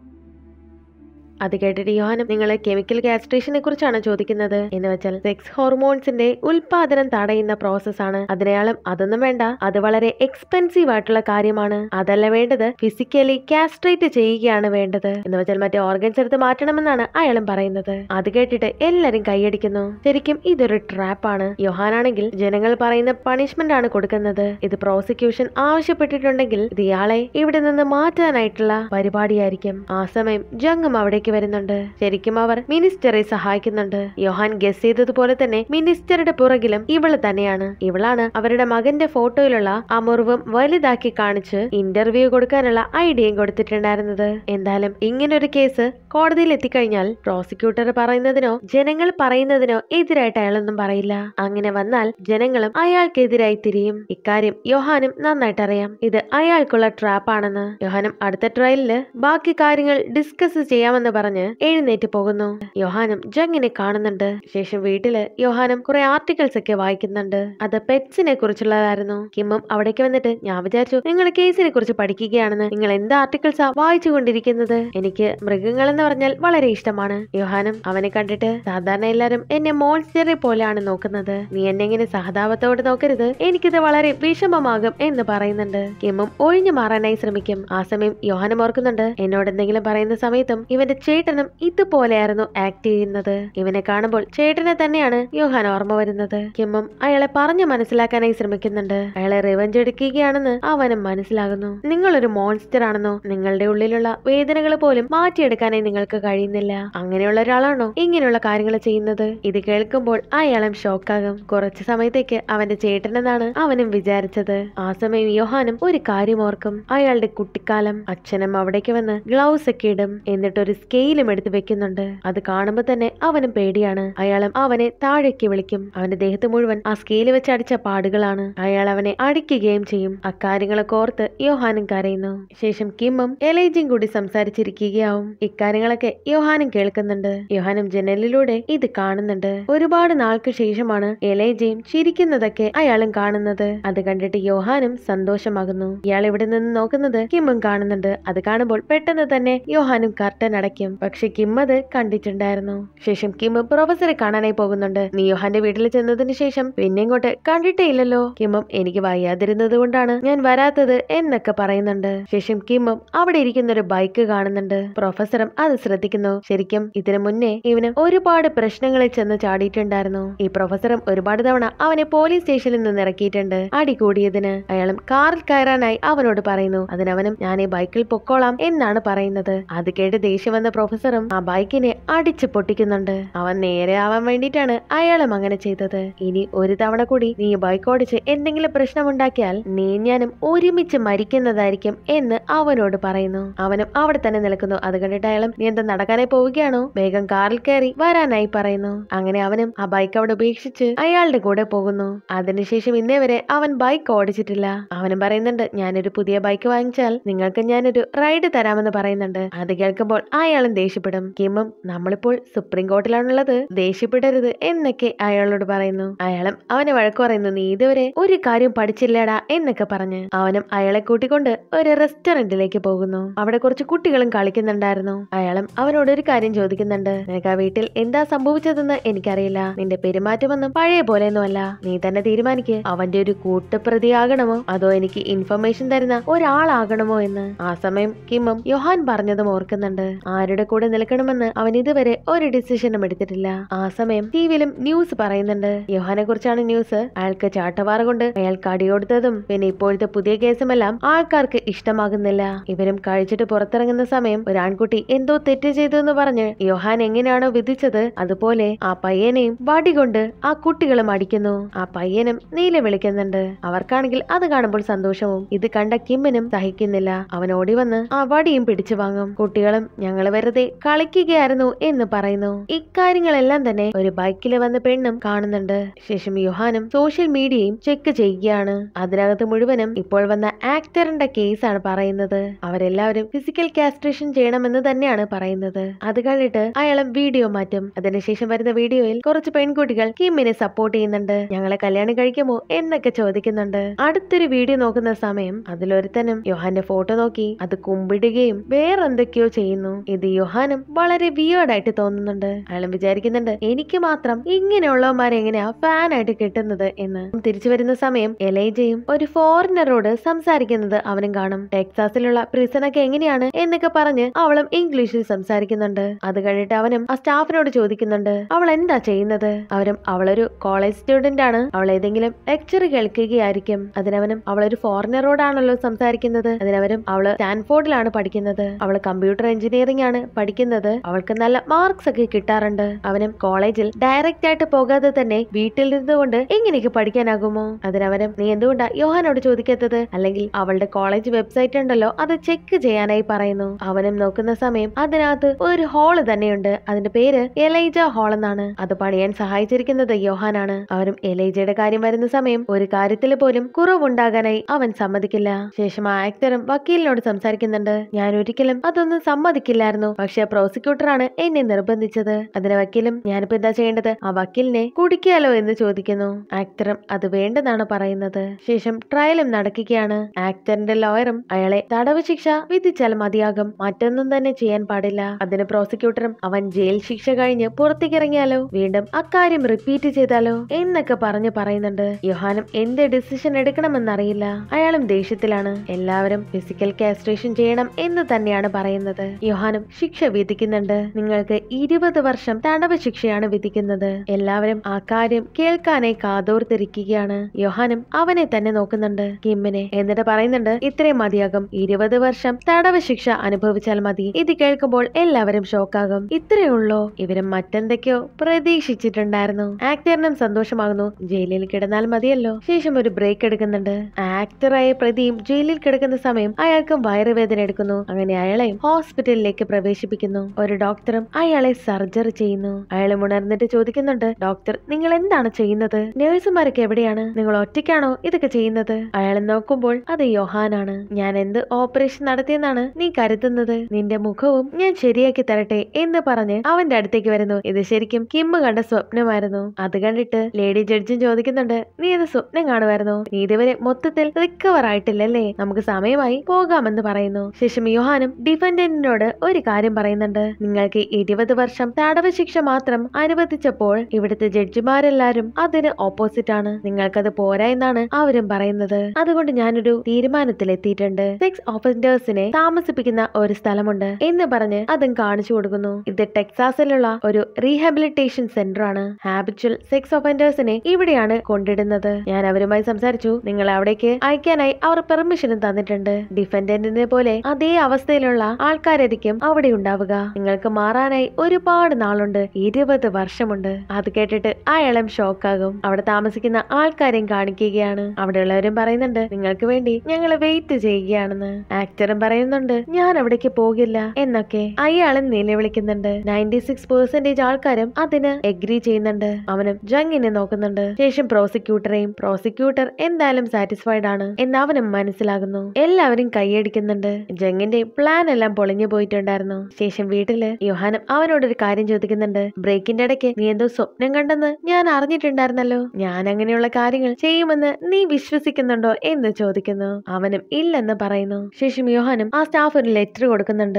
അത് കേട്ടിട്ട് യോഹാനം നിങ്ങൾ കെമിക്കൽ കാസ്ട്രേഷനെ കുറിച്ചാണ് ചോദിക്കുന്നത് എന്ന് വെച്ചാൽ സെക്സ് ഹോർമോൺസിന്റെ ഉൽപാദനം തടയുന്ന പ്രോസസ് ആണ് അതിനയാളും അതൊന്നും വേണ്ട അത് വളരെ എക്സ്പെൻസീവ് ആയിട്ടുള്ള കാര്യമാണ് അതല്ല വേണ്ടത് ഫിസിക്കലി കാസ്ട്രേറ്റ് ചെയ്യുകയാണ് വേണ്ടത് എന്ന് വെച്ചാൽ മറ്റേ ഓർഗൻസ് എടുത്ത് മാറ്റണമെന്നാണ് അയാളും പറയുന്നത് അത് കേട്ടിട്ട് എല്ലാരും കൈയടിക്കുന്നു ശരിക്കും ഇതൊരു ട്രാപ്പാണ് യോഹാനാണെങ്കിൽ ജനങ്ങൾ പറയുന്ന പണിഷ്മെന്റ് ആണ് കൊടുക്കുന്നത് ഇത് പ്രോസിക്യൂഷൻ ആവശ്യപ്പെട്ടിട്ടുണ്ടെങ്കിൽ ഇത് ഇയാളെ ഇവിടെ നിന്ന് മാറ്റാനായിട്ടുള്ള പരിപാടിയായിരിക്കും ആ സമയം ജംഗം അവിടേക്ക് വരുന്നുണ്ട് ശരിക്കും അവർ മിനിസ്റ്ററെ സഹായിക്കുന്നുണ്ട് യോഹാൻ ഗസ് ചെയ്തതുപോലെ തന്നെ മിനിസ്റ്ററുടെ പുറകിലും ഇവള് തന്നെയാണ് ഇവളാണ് അവരുടെ മകന്റെ ഫോട്ടോയിലുള്ള ആ മുറിവും വലുതാക്കി കാണിച്ച് ഇന്റർവ്യൂ കൊടുക്കാനുള്ള ഐഡിയയും കൊടുത്തിട്ടുണ്ടായിരുന്നത് എന്തായാലും ഇങ്ങനൊരു കേസ് കോടതിയിൽ എത്തിക്കഴിഞ്ഞാൽ പ്രോസിക്യൂട്ടർ പറയുന്നതിനോ ജനങ്ങൾ പറയുന്നതിനോ എതിരായിട്ട് അയാളൊന്നും പറയില്ല അങ്ങനെ വന്നാൽ ജനങ്ങളും അയാൾക്കെതിരായി തിരിയും ഇക്കാര്യം യോഹാനും നന്നായിട്ട് അറിയാം ഇത് അയാൾക്കുള്ള ട്രാപ്പാണെന്ന് യോഹാനും അടുത്ത ട്രയലില് ബാക്കി കാര്യങ്ങൾ ഡിസ്കസ് ചെയ്യാമെന്ന് പറഞ്ഞ് എഴുന്നേറ്റ് പോകുന്നു യോഹാനും ജങ്ങിനെ കാണുന്നുണ്ട് ശേഷം വീട്ടില് യോഹാനും കുറെ ആർട്ടിക്കിൾസ് ഒക്കെ വായിക്കുന്നുണ്ട് അത് പെറ്റ്സിനെ കുറിച്ചുള്ളതായിരുന്നു കിമ്മും അവിടേക്ക് വന്നിട്ട് ഞാൻ വിചാരിച്ചു നിങ്ങൾ കേസിനെ കുറിച്ച് പഠിക്കുകയാണെന്ന് നിങ്ങൾ എന്ത് ആർട്ടിക്കിൾസാ വായിച്ചുകൊണ്ടിരിക്കുന്നത് എനിക്ക് മൃഗങ്ങൾ എന്ന് പറഞ്ഞാൽ വളരെ ഇഷ്ടമാണ് യോഹാനും അവനെ കണ്ടിട്ട് സാധാരണ എല്ലാരും എന്നെ മോൺസ്റ്ററെ പോലെയാണ് നോക്കുന്നത് നീ എന്നെ ഇങ്ങനെ സഹതാപത്തോടെ നോക്കരുത് എനിക്കിത് വളരെ വിഷമമാകും എന്ന് പറയുന്നുണ്ട് കിമ്മും ഒഴിഞ്ഞു മാറാനായി ശ്രമിക്കും ആ സമയം യോഹാനം ഓർക്കുന്നുണ്ട് എന്നോട് എന്തെങ്കിലും പറയുന്ന സമയത്തും ഇവന്റെ ചേട്ടനും ഇതുപോലെയായിരുന്നു ആക്ട് ചെയ്യുന്നത് ഇവനെ കാണുമ്പോൾ ചേട്ടനെ തന്നെയാണ് യോഹാൻ ഓർമ്മ വരുന്നത് കിമ്മും അയാളെ പറഞ്ഞു മനസ്സിലാക്കാനായി ശ്രമിക്കുന്നുണ്ട് അയാളെ റിവഞ്ച് എടുക്കുകയാണെന്ന് അവനും മനസ്സിലാകുന്നു നിങ്ങളൊരു മോൺസ്റ്റർ ആണെന്നോ നിങ്ങളുടെ ഉള്ളിലുള്ള വേദനകൾ പോലും മാറ്റിയെടുക്കാനായി നിങ്ങൾക്ക് കഴിയുന്നില്ല അങ്ങനെയുള്ള ഒരാളാണോ ഇങ്ങനെയുള്ള കാര്യങ്ങൾ ചെയ്യുന്നത് ഇത് കേൾക്കുമ്പോൾ അയാളും ഷോക്കാകും കുറച്ചു സമയത്തേക്ക് അവന്റെ ചേട്ടനെന്നാണ് അവനും വിചാരിച്ചത് ആ സമയം യോഹാനും ഒരു കാര്യം ഓർക്കും അയാളുടെ കുട്ടിക്കാലം അച്ഛനും അവിടേക്ക് വന്ന് ഗ്ലൗസ് ഒക്കെ ഇടും എന്നിട്ട് ഒരു സ്കെയിലും എടുത്ത് വെക്കുന്നുണ്ട് അത് കാണുമ്പോൾ തന്നെ അവനും പേടിയാണ് അയാളും അവനെ താഴേക്ക് വിളിക്കും അവന്റെ ദേഹത്ത് മുഴുവൻ ആ സ്കെയില് വെച്ച് അടിച്ച പാടുകളാണ് അയാൾ അവനെ അടിക്കുകയും ചെയ്യും അക്കാര്യങ്ങളൊക്കെ ഓർത്ത് യോഹാനും കരയുന്നു ശേഷം കിമ്മും എലൈജയും കൂടി സംസാരിച്ചിരിക്കുകയാവും ഇക്കാര്യങ്ങളൊക്കെ യോഹാനും കേൾക്കുന്നുണ്ട് യോഹാനും ജനലിലൂടെ ഇത് കാണുന്നുണ്ട് ഒരുപാട് നാൾക്ക് ശേഷമാണ് എലൈജയും ചിരിക്കുന്നതൊക്കെ അയാളും കാണുന്നത് അത് കണ്ടിട്ട് യോഹാനും സന്തോഷമാകുന്നു ഇയാൾ ഇവിടെ നിന്ന് നോക്കുന്നത് കിമ്മും കാണുന്നുണ്ട് അത് കാണുമ്പോൾ പെട്ടെന്ന് തന്നെ യോഹാനും കർട്ടൻ അടയ്ക്കും പക്ഷെ കിം അത് കണ്ടിട്ടുണ്ടായിരുന്നു ശേഷം കിം പ്രൊഫസറെ കാണാനായി പോകുന്നുണ്ട് നീ യോഹാന്റെ വീട്ടിൽ ചെന്നതിന് ശേഷം പിന്നെ ഇങ്ങോട്ട് കണ്ടിട്ടേ ഇല്ലല്ലോ കിമ്മും എനിക്ക് വയ്യാതിരുന്നത് കൊണ്ടാണ് ഞാൻ വരാത്തത് എന്നൊക്കെ പറയുന്നുണ്ട് ശേഷം കിമ്മും അവിടെ ഇരിക്കുന്ന ഒരു ബൈക്ക് കാണുന്നുണ്ട് പ്രൊഫസറും അത് ശ്രദ്ധിക്കുന്നു ശരിക്കും ഇതിനു മുന്നേ ഇവന് ഒരുപാട് പ്രശ്നങ്ങളിൽ ചെന്ന് ചാടിയിട്ടുണ്ടായിരുന്നു ഈ പ്രൊഫസറും ഒരുപാട് തവണ അവനെ പോലീസ് സ്റ്റേഷനിൽ നിന്ന് ഇറക്കിയിട്ടുണ്ട് അടി കൂടിയതിന് അയാളും കാറിൽ കയറാനായി അവനോട് പറയുന്നു അതിനവനും ഞാൻ ഈ ബൈക്കിൽ പൊക്കോളാം എന്നാണ് പറയുന്നത് അത് കേട്ട് ദേഷ്യം വന്ന പ്രൊഫസറും ആ ബൈക്കിനെ അടിച്ചു പൊട്ടിക്കുന്നുണ്ട് അവൻ നേരെ ആവാൻ വേണ്ടിയിട്ടാണ് അയാളും അങ്ങനെ ചെയ്തത് ഇനി ഒരു തവണ കൂടി നീ ബൈക്ക് ഓടിച്ച് എന്തെങ്കിലും പ്രശ്നമുണ്ടാക്കിയാൽ നീ ഞാനും ഒരുമിച്ച് മരിക്കുന്നതായിരിക്കും എന്ന് അവനോട് പറയുന്നു അവനും അവിടെ തന്നെ നിൽക്കുന്നു അത് കണ്ടിട്ട് അയാളും നീ എന്താ നടക്കാനായി പോവുകയാണോ വേഗം കാറിൽ കയറി വരാനായി പറയുന്നു അങ്ങനെ അവനും ആ ബൈക്ക് അവിടെ ഉപേക്ഷിച്ച് അയാളുടെ കൂടെ പോകുന്നു അതിനുശേഷം ഇന്നേ വരെ അവൻ ബൈക്ക് ഓടിച്ചിട്ടില്ല അവനും പറയുന്നുണ്ട് ഞാനൊരു പുതിയ ബൈക്ക് വാങ്ങിച്ചാൽ നിങ്ങൾക്ക് ഞാനൊരു റൈഡ് തരാമെന്ന് പറയുന്നുണ്ട് അത് കേൾക്കുമ്പോൾ അയാളും ദേഷ്യപ്പെടും കിമ്മും നമ്മളിപ്പോൾ സുപ്രീം കോർട്ടിലാണുള്ളത് ദേഷ്യപ്പെടരുത് എന്നൊക്കെ അയാളോട് പറയുന്നു അയാളും അവനെ വഴക്ക് പറയുന്നു നീ ഇതുവരെ ഒരു കാര്യം പഠിച്ചില്ലടാ എന്നൊക്കെ പറഞ്ഞ് അവനും അയാളെ കൂട്ടിക്കൊണ്ട് ഒരു റെസ്റ്റോറന്റിലേക്ക് പോകുന്നു അവിടെ കുറച്ച് കുട്ടികളും കളിക്കുന്നുണ്ടായിരുന്നു അയാൾ അയാളും അവനോട് ഒരു കാര്യം ചോദിക്കുന്നുണ്ട് നിനക്ക് ആ വീട്ടിൽ എന്താ സംഭവിച്ചതെന്ന് എനിക്കറിയില്ല നിന്റെ പെരുമാറ്റമൊന്നും പഴയ പോലെയൊന്നുമല്ല നീ തന്നെ തീരുമാനിക്ക് അവന്റെ ഒരു കൂട്ടുപ്രതിയാകണമോ അതോ എനിക്ക് ഇൻഫർമേഷൻ തരുന്ന ഒരാളാകണമോ എന്ന് ആ സമയം കിമ്മും യൊഹാൻ പറഞ്ഞതും ഓർക്കുന്നുണ്ട് ആരുടെ കൂടെ നിൽക്കണമെന്ന് അവൻ ഇതുവരെ ഒരു ഡിസിഷനും എടുത്തിട്ടില്ല ആ സമയം ടിവിയിലും ന്യൂസ് പറയുന്നുണ്ട് യൊഹാനെ കുറിച്ചാണ് ന്യൂസ് അയാൾക്ക് ചാട്ടവാറ കൊണ്ട് അയാൾക്ക് അടികൊടുത്തതും പിന്നെ ഇപ്പോഴത്തെ പുതിയ കേസുമെല്ലാം ആൾക്കാർക്ക് ഇഷ്ടമാകുന്നില്ല ഇവരും കഴിച്ചിട്ട് പുറത്തിറങ്ങുന്ന സമയം ഒരു ആൺകുട്ടി എന്തോ തെറ്റ് ചെയ്തു എന്ന് പറഞ്ഞ് യോഹാൻ എങ്ങനെയാണോ വിധിച്ചത് അതുപോലെ ആ പയ്യനെയും വടി കൊണ്ട് ആ കുട്ടികളും അടിക്കുന്നു ആ പയ്യനും നീല വിളിക്കുന്നുണ്ട് അവർക്കാണെങ്കിൽ അത് കാണുമ്പോൾ സന്തോഷവും ഇത് കണ്ട കിമ്മിനും സഹിക്കുന്നില്ല അവൻ ഓടി വന്ന് ആ വടിയും പിടിച്ചു വാങ്ങും കുട്ടികളും ഞങ്ങൾ വെറുതെ കളിക്കുകയായിരുന്നു എന്ന് പറയുന്നു ഇക്കാര്യങ്ങളെല്ലാം തന്നെ ഒരു ബൈക്കിൽ വന്ന പെണ്ണും കാണുന്നുണ്ട് ശേഷം യുഹാനും സോഷ്യൽ മീഡിയയും ചെക്ക് ചെയ്യുകയാണ് അതിനകത്ത് മുഴുവനും ഇപ്പോൾ വന്ന ആക്ടറിന്റെ കേസാണ് പറയുന്നത് അവരെല്ലാവരും ഫിസിക്കൽ കാസ്ട്രേഷൻ ചെയ്യണമെന്ന് തന്നെയാണ് പറയുന്നത് അത് കണ്ടിട്ട് അയാളും വീഡിയോ മാറ്റും അതിനുശേഷം വരുന്ന വീഡിയോയിൽ കുറച്ച് പെൺകുട്ടികൾ കിമ്മിനെ സപ്പോർട്ട് ചെയ്യുന്നുണ്ട് ഞങ്ങളെ കല്യാണം കഴിക്കുമോ എന്നൊക്കെ ചോദിക്കുന്നുണ്ട് അടുത്തൊരു വീഡിയോ നോക്കുന്ന സമയം അതിലൊരുത്തനും യോഹാന്റെ ഫോട്ടോ നോക്കി അത് കുമ്പിടുകയും വേറെന്തൊക്കെയോ ചെയ്യുന്നു ഇത് യോഹാനും വളരെ വിയേർഡായിട്ട് തോന്നുന്നുണ്ട് അയാളും വിചാരിക്കുന്നുണ്ട് എനിക്ക് മാത്രം ഇങ്ങനെയുള്ളവന്മാരെ എങ്ങനെയാ ഫാൻ ആയിട്ട് കിട്ടുന്നത് എന്ന് തിരിച്ചു വരുന്ന സമയം എലൈജയും ഒരു ഫോറിനറോട് സംസാരിക്കുന്നത് അവനും കാണും ടെക്സാസിലുള്ള പ്രിസൺ ഒക്കെ എങ്ങനെയാണ് എന്നൊക്കെ പറഞ്ഞ് അവളും ഇംഗ്ലീഷിൽ സംസാരിക്കുന്നുണ്ട് അത് കഴിഞ്ഞിട്ട് അവനും ആ സ്റ്റാഫിനോട് ചോദിക്കുന്നുണ്ട് അവൾ എന്താ ചെയ്യുന്നത് അവരും അവളൊരു കോളേജ് സ്റ്റുഡന്റ് ആണ് അവൾ ഏതെങ്കിലും ലെക്ചർ കേൾക്കുകയായിരിക്കും അതിനവനും അവളൊരു ഫോറിനറോടാണല്ലോ സംസാരിക്കുന്നത് അതിനവരും അവള് സ്റ്റാൻഫോർഡിലാണ് പഠിക്കുന്നത് അവള് കമ്പ്യൂട്ടർ എഞ്ചിനീയറിംഗ് ആണ് പഠിക്കുന്നത് അവൾക്ക് നല്ല മാർക്സ് ഒക്കെ കിട്ടാറുണ്ട് അവനും കോളേജിൽ ഡയറക്റ്റ് ആയിട്ട് പോകാതെ തന്നെ വീട്ടിൽ ഇരുന്നുകൊണ്ട് എങ്ങനെയൊക്കെ പഠിക്കാനാകുമോ അതിനവനും നീ എന്തുകൊണ്ടാ യോഹാനോട് ചോദിക്കാത്തത് അല്ലെങ്കിൽ അവളുടെ കോളേജ് വെബ്സൈറ്റ് ഉണ്ടല്ലോ അത് ചെക്ക് ചെയ്യാനായി പറയുന്നു അവനും നോക്കുന്ന സമയം അതിനകത്ത് ഒരു ഹാള് തന്നെയുണ്ട് അതിന്റെ പേര് എലൈജ ഹാൾ എന്നാണ് അത് പണിയാൻ സഹായിച്ചിരിക്കുന്നത് യോഹാനാണ് അവരും എലൈജയുടെ കാര്യം വരുന്ന സമയം ഒരു കാര്യത്തിൽ പോലും കുറവുണ്ടാകാനായി അവൻ സമ്മതിക്കില്ല ശേഷം ആ ആക്ടറും വക്കീലിനോട് സംസാരിക്കുന്നുണ്ട് ഞാൻ ഒരിക്കലും അതൊന്നും സമ്മതിക്കില്ലായിരുന്നു പക്ഷെ പ്രോസിക്യൂട്ടറാണ് എന്നെ നിർബന്ധിച്ചത് അതിന് വക്കീലും ഞാനിപ്പോ എന്താ ചെയ്യേണ്ടത് ആ വക്കീലിനെ കുടിക്കാലോ എന്ന് ചോദിക്കുന്നു ആക്ടറും അത് വേണ്ടെന്നാണ് പറയുന്നത് ശേഷം ട്രയലും നടക്കുകയാണ് ആക്ടറിന്റെ ലോയറും അയാളെ തടവ് ശിക്ഷ വിധിച്ചാൽ മതിയാകും മറ്റൊന്നും തന്നെ ചെയ്യാൻ പാടില്ല അതിന് പ്രോസിക്യൂട്ടറും അവൻ ജയിൽ ശിക്ഷ കഴിഞ്ഞ് പുറത്തേക്ക് ഇറങ്ങിയാലോ വീണ്ടും അക്കാര്യം റിപ്പീറ്റ് ചെയ്താലോ എന്നൊക്കെ പറഞ്ഞു പറയുന്നുണ്ട് യോഹാനും എന്ത് ഡിസിഷൻ എടുക്കണമെന്നറിയില്ല അയാളും ദേഷ്യത്തിലാണ് എല്ലാവരും ഫിസിക്കൽ കാസ്ട്രേഷൻ ചെയ്യണം എന്ന് തന്നെയാണ് പറയുന്നത് യോഹാനും ശിക്ഷ വിധിക്കുന്നുണ്ട് നിങ്ങൾക്ക് ഇരുപത് വർഷം തടവ് ശിക്ഷയാണ് വിധിക്കുന്നത് എല്ലാവരും ആ കാര്യം കേൾക്കാനായി കാതോർത്തിരിക്കുകയാണ് യോഹാനും അവനെ തന്നെ നോക്കുന്നുണ്ട് കിമ്മിനെ എന്നിട്ട് പറയുന്നുണ്ട് ഇത്രയും മതിയാകും ഇരുപത് വർഷം തടവ് ശിക്ഷ അനുഭവിച്ചാൽ മതി ഇത് കേൾക്കുമ്പോൾ എല്ലാവരും ഷോക്കാകും ഇത്രയേ ഉള്ളോ ഇവരും മറ്റെന്തൊക്കെയോ പ്രതീക്ഷിച്ചിട്ടുണ്ടായിരുന്നു ആക്ടറിനും സന്തോഷമാകുന്നു ജയിലിൽ കിടന്നാൽ മതിയല്ലോ ശേഷം ഒരു ബ്രേക്ക് എടുക്കുന്നുണ്ട് ആക്ടറായ പ്രതിയും ജയിലിൽ കിടക്കുന്ന സമയം അയാൾക്കും വയറുവേദന എടുക്കുന്നു അങ്ങനെ അയാളെയും ഹോസ്പിറ്റലിലേക്ക് പ്രവേശിപ്പിക്കുന്നു ഒരു ഡോക്ടറും അയാളെ സർജറി ചെയ്യുന്നു അയാൾ ഉണർന്നിട്ട് ചോദിക്കുന്നുണ്ട് ഡോക്ടർ നിങ്ങൾ എന്താണ് ചെയ്യുന്നത് നഴ്സുമാരൊക്കെ എവിടെയാണ് നിങ്ങൾ ഒറ്റയ്ക്കാണോ ഇതൊക്കെ ചെയ്യുന്നത് അയാൾ നോക്കുമ്പോൾ അത് യോഹാനാണ് ഞാൻ എന്ത് ഓപ്പറേഷൻ നടത്തിയെന്നാണ് നീ കരുതുന്നത് നിന്റെ മുഖവും ഞാൻ ശരിയാക്കി തരട്ടെ എന്ന് പറഞ്ഞ് അവന്റെ അടുത്തേക്ക് വരുന്നു ഇത് ശരിക്കും കിമ്മ് കണ്ട സ്വപ്നമായിരുന്നു അത് കണ്ടിട്ട് ലേഡി ജഡ്ജും ചോദിക്കുന്നുണ്ട് നീ ഇത് സ്വപ്നം കാണുമായിരുന്നോ നീ ഇതുവരെ മൊത്തത്തിൽ റിക്കവർ ആയിട്ടില്ലല്ലേ നമുക്ക് സമയമായി പോകാമെന്ന് പറയുന്നു ശേഷം യോഹാനും ഡിഫൻഡന്റിനോട് ഒരു കാര്യം പറയുന്നുണ്ട് നിങ്ങൾക്ക് ഇരുപത് വർഷം തടവ് ശിക്ഷ മാത്രം അനുവദിച്ചപ്പോൾ ഇവിടുത്തെ ജഡ്ജിമാരെല്ലാരും അതിന് ഓപ്പോസിറ്റ് ആണ് നിങ്ങൾക്കത് പോരാ എന്നാണ് അവരും പറയുന്നത് അതുകൊണ്ട് ഞാനൊരു തീരുമാനത്തിലെത്തിയിട്ടുണ്ട് സെക്സ് ഓഫൻഡേഴ്സിനെ താമസിപ്പിക്കുന്ന ഒരു സ്ഥലമുണ്ട് എന്ന് പറഞ്ഞ് അതും കാണിച്ചു കൊടുക്കുന്നു ഇത് ടെക്സാസിലുള്ള ഒരു റീഹാബിലിറ്റേഷൻ സെന്റർ ആണ് ഹാബിച്വൽ സെക്സ് ഒഫൻഡേഴ്സിനെ ഇവിടെയാണ് കൊണ്ടിടുന്നത് ഞാൻ അവരുമായി സംസാരിച്ചു നിങ്ങൾ അവിടേക്ക് അയക്കാനായി അവർ പെർമിഷനും തന്നിട്ടുണ്ട് ഡിഫൻഡന്റിനെ പോലെ അതേ അവസ്ഥയിലുള്ള ആൾക്കാരായിരിക്കും അവിടെ ഉണ്ടാവുക നിങ്ങൾക്ക് മാറാനായി ഒരുപാട് നാളുണ്ട് ഇരുപത് വർഷമുണ്ട് അത് കേട്ടിട്ട് അയാളും ഷോക്കാകും അവിടെ താമസിക്കുന്ന ആൾക്കാരെയും കാണിക്കുകയാണ് അവിടെയുള്ളവരും പറയുന്നുണ്ട് നിങ്ങൾക്ക് വേണ്ടി ഞങ്ങൾ വെയിറ്റ് ചെയ്യുകയാണെന്ന് ആക്ടറും പറയുന്നുണ്ട് ഞാൻ അവിടേക്ക് പോകില്ല എന്നൊക്കെ അയാളും നിലവിളിക്കുന്നുണ്ട് നയൻറ്റി സിക്സ് പെർസെന്റേജ് ആൾക്കാരും അതിന് എഗ്രി ചെയ്യുന്നുണ്ട് അവനും ജങ്ങിനെ നോക്കുന്നുണ്ട് ശേഷം പ്രോസിക്യൂട്ടറെയും പ്രോസിക്യൂട്ടർ എന്തായാലും സാറ്റിസ്ഫൈഡ് ആണ് എന്ന് അവനും മനസ്സിലാകുന്നു എല്ലാവരും കൈയടിക്കുന്നുണ്ട് ജങ്ങിന്റെ പ്ലാൻ എല്ലാം പൊളിഞ്ഞു പോയിട്ടുണ്ടായിരുന്നു ശേഷം വീട്ടില് യോഹാനം അവനോടൊരു കാര്യം ചോദിക്കുന്നുണ്ട് ബ്രേക്കിന്റെ ഇടയ്ക്ക് നീ എന്തോ സ്വപ്നം കണ്ടെന്ന് ഞാൻ അറിഞ്ഞിട്ടുണ്ടായിരുന്നല്ലോ ഞാൻ അങ്ങനെയുള്ള കാര്യങ്ങൾ ചെയ്യുമെന്ന് നീ വിശ്വസിക്കുന്നുണ്ടോ എന്ന് ചോദിക്കുന്നു അവനും ഇല്ലെന്ന് പറയുന്നു ശേഷം യോഹാനും ആ സ്റ്റാഫ് ഒരു ലെറ്റർ കൊടുക്കുന്നുണ്ട് ഇത്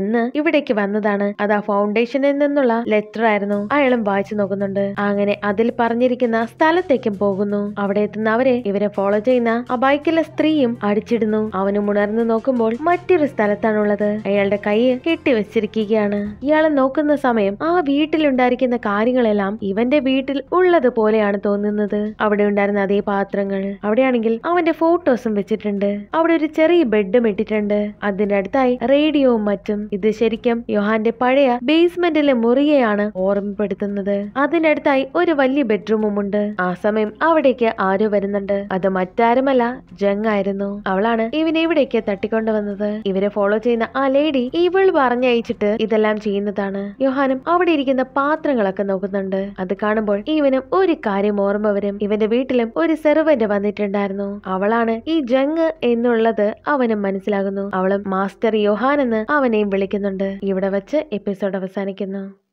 ഇന്ന് ഇവിടേക്ക് വന്നതാണ് അത് ആ ഫൗണ്ടേഷനിൽ നിന്നുള്ള ലെറ്റർ ആയിരുന്നു അയാളും വായിച്ചു നോക്കുന്നുണ്ട് അങ്ങനെ അതിൽ പറഞ്ഞിരിക്കുന്ന സ്ഥലത്തേക്കും പോകുന്നു അവിടെ എത്തുന്ന അവരെ ഇവരെ ഫോളോ ചെയ്യുന്ന ആ ബൈക്കിലെ സ്ത്രീയും അടിച്ചിടുന്നു അവനും ഉണർന്നു നോക്കുമ്പോൾ മറ്റൊരു സ്ഥലത്താണുള്ളത് അയാളുടെ കൈ കെട്ടിവെച്ചിരിക്കുകയാണ് ഇയാൾ നോക്കുന്ന സമയം ആ വീട്ടിലുണ്ടായിരിക്കുന്ന കാര്യങ്ങളെല്ലാം ഇവന്റെ വീട്ടിൽ ഉള്ളത് പോലെയാണ് തോന്നുന്നത് അവിടെ ഉണ്ടായിരുന്ന അതേ പാത്രങ്ങൾ അവിടെയാണെങ്കിൽ അവന്റെ ഫോട്ടോസും വെച്ചിട്ടുണ്ട് അവിടെ ഒരു ചെറിയ ബെഡും ഇട്ടിട്ടുണ്ട് അതിന്റെ അടുത്തായി റേഡിയോവും മറ്റും ഇത് ശരിക്കും യോഹാന്റെ പഴയ ബേസ്മെന്റിലെ മുറിയെയാണ് ഓർമ്മപ്പെടുത്തുന്നത് അതിനടുത്തായി ഒരു വലിയ ബെഡ്റൂമും ഉണ്ട് ആ സമയം അവിടേക്ക് ആരോ വരുന്നുണ്ട് അത് മറ്റാരുമല്ല ജങ് ആയിരുന്നു അവളാണ് ഇവനെ ഇവിടേക്ക് തട്ടിക്കൊണ്ടുവന്നത് ഇവരെ ഫോളോ ചെയ്യുന്ന ആ ലേഡി ഇവൾ പറഞ്ഞയച്ചിട്ട് ഇതെല്ലാം ചെയ്യുന്നതാണ് യോഹാനും അവിടെ ഇരിക്കുന്ന പാത്രങ്ങളൊക്കെ നോക്കുന്നുണ്ട് അത് കാണുമ്പോൾ ഇവനും ഒരു കാര്യം ഓർമ്മ വരും ഇവന്റെ വീട്ടിലും ഒരു സെർവന്റ് വന്നിട്ടുണ്ടായിരുന്നു അവളാണ് ഈ ജങ് എന്നുള്ളത് അവനും മനസ്സിലാകുന്നു അവളും മാസ്റ്റർ യോഹാൻ എന്ന് അവനെയും വിളിക്കുന്നുണ്ട് ഇവിടെ വെച്ച് എപ്പിസോഡ് അവസാനിക്കുന്നു